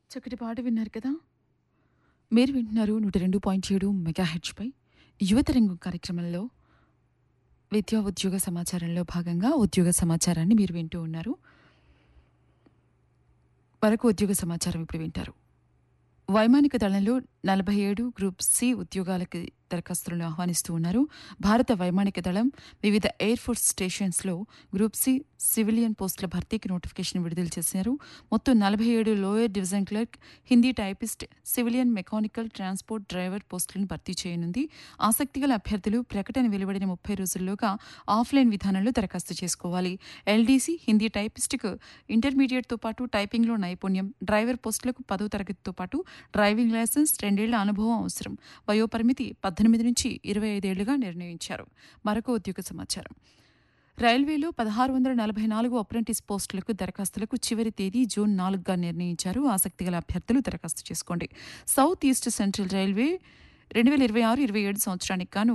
చక్కటి పాట విన్నారు కదా మీరు వింటున్నారు నూట రెండు పాయింట్ ఏడు మెగా హెచ్పై యువతరంగం కార్యక్రమంలో విద్యా ఉద్యోగ సమాచారంలో భాగంగా ఉద్యోగ సమాచారాన్ని మీరు వింటూ ఉన్నారు మరొక ఉద్యోగ సమాచారం ఇప్పుడు వింటారు వైమానిక దళంలో నలభై ఏడు గ్రూప్ సి ఉద్యోగాలకి దరఖాస్తులను ఆహ్వానిస్తూ ఉన్నారు భారత వైమానిక దళం వివిధ ఎయిర్ ఫోర్స్ స్టేషన్స్లో గ్రూప్ సి సివిలియన్ పోస్టుల భర్తీకి నోటిఫికేషన్ విడుదల చేశారు మొత్తం నలభై ఏడు lower division clerk Hindi typist civilian mechanical transport driver పోస్టులను భర్తీ చేయనుంది ఆసక్తిగల అభ్యర్థులు ప్రకటన వెలువడిన ముప్పై రోజుల్లోగా ఆఫ్లైన్ విధానంలో దరఖాస్తు చేసుకోవాలి ఎల్డీసీ హిందీ టైపిస్ట్కు ఇంటర్మీడియట్తో పాటు టైపింగ్లో నైపుణ్యం డ్రైవర్ పోస్టులకు పదో తరగతితో పాటు డ్రైవింగ్ లైసెన్స్ రెండేళ్ల అనుభవం అవసరం వయోపరిమితి పద్దెనిమిది నుంచి ఇరవై ఐదేళ్లుగా నిర్ణయించారు మరొక ఉద్యోగ సమాచారం రైల్వేలో పదహారు వందల నలభై నాలుగు అప్రెంటిస్ పోస్టులకు దరఖాస్తులకు చివరి తేదీ జూన్ నాలుగుగా నిర్ణయించారు ఆసక్తిగల అభ్యర్థులు దరఖాస్తు చేసుకోండి సౌత్ ఈస్ట్ సెంట్రల్ రైల్వే రెండు వేల ఇరవై ఆరు ఇరవై ఏడు సంవత్సరానికి గాను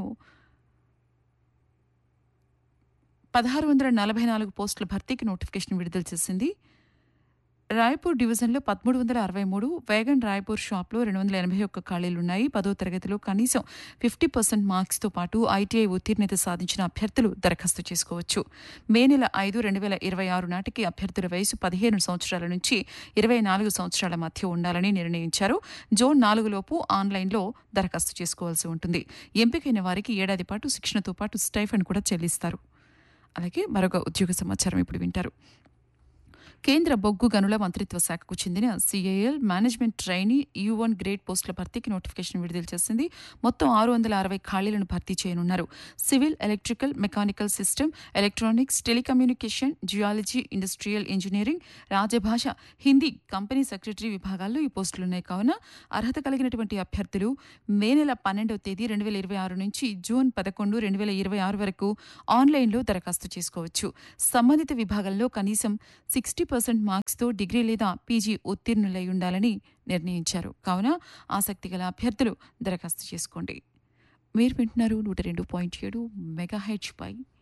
పదహారు వందల నలభై నాలుగు పోస్టుల భర్తీకి నోటిఫికేషన్ విడుదల చేసింది రాయపూర్ డివిజన్లో పదమూడు వందల అరవై మూడు వేగన్ రాయపూర్ షాప్లో రెండు వందల ఎనభై ఒక్క ఖాళీలున్నాయి పదో తరగతిలో కనీసం ఫిఫ్టీ పర్సెంట్ మార్క్స్తో పాటు ఐటీఐ ఉత్తీర్ణత సాధించిన అభ్యర్థులు దరఖాస్తు చేసుకోవచ్చు మే నెల ఐదు రెండు వేల ఇరవై ఆరు నాటికి అభ్యర్థుల వయసు పదిహేను సంవత్సరాల నుంచి ఇరవై నాలుగు సంవత్సరాల మధ్య ఉండాలని నిర్ణయించారు జూన్ నాలుగులోపు ఆన్లైన్లో దరఖాస్తు చేసుకోవాల్సి ఉంటుంది ఎంపికైన వారికి ఏడాది పాటు శిక్షణతో పాటు స్టైఫండ్ కూడా చెల్లిస్తారు అలాగే మరొక ఉద్యోగ సమాచారం ఇప్పుడు వింటారు కేంద్ర బొగ్గు గనుల మంత్రిత్వ శాఖకు చెందిన CIL management trainee U one grade పోస్టుల భర్తీకి నోటిఫికేషన్ విడుదల చేసింది మొత్తం ఆరు వందల అరవై ఖాళీలను భర్తీ చేయనున్నారు civil electrical mechanical system electronics telecommunication geology industrial engineering Rajbhasha Hindi company secretary విభాగాల్లో ఈ పోస్టులున్నాయి కావున అర్హత కలిగినటువంటి అభ్యర్థులు మే నెల పన్నెండవ తేదీ రెండు వేల ఇరవై ఆరు నుంచి జూన్ పదకొండు రెండు వేల ఇరవై ఆరు వరకు ఆన్లైన్లో దరఖాస్తు చేసుకోవచ్చు సంబంధిత విభాగంలో కనీసం సిక్స్టీ పర్సెంట్ మార్క్స్తో డిగ్రీ లేదా పీజీ ఉత్తీర్ణులై ఉండాలని నిర్ణయించారు కావున ఆసక్తి గల అభ్యర్థులు దరఖాస్తు చేసుకోండి మీరు వింటున్నారు నూట రెండు పాయింట్ ఏడు మెగా హెచ్ పై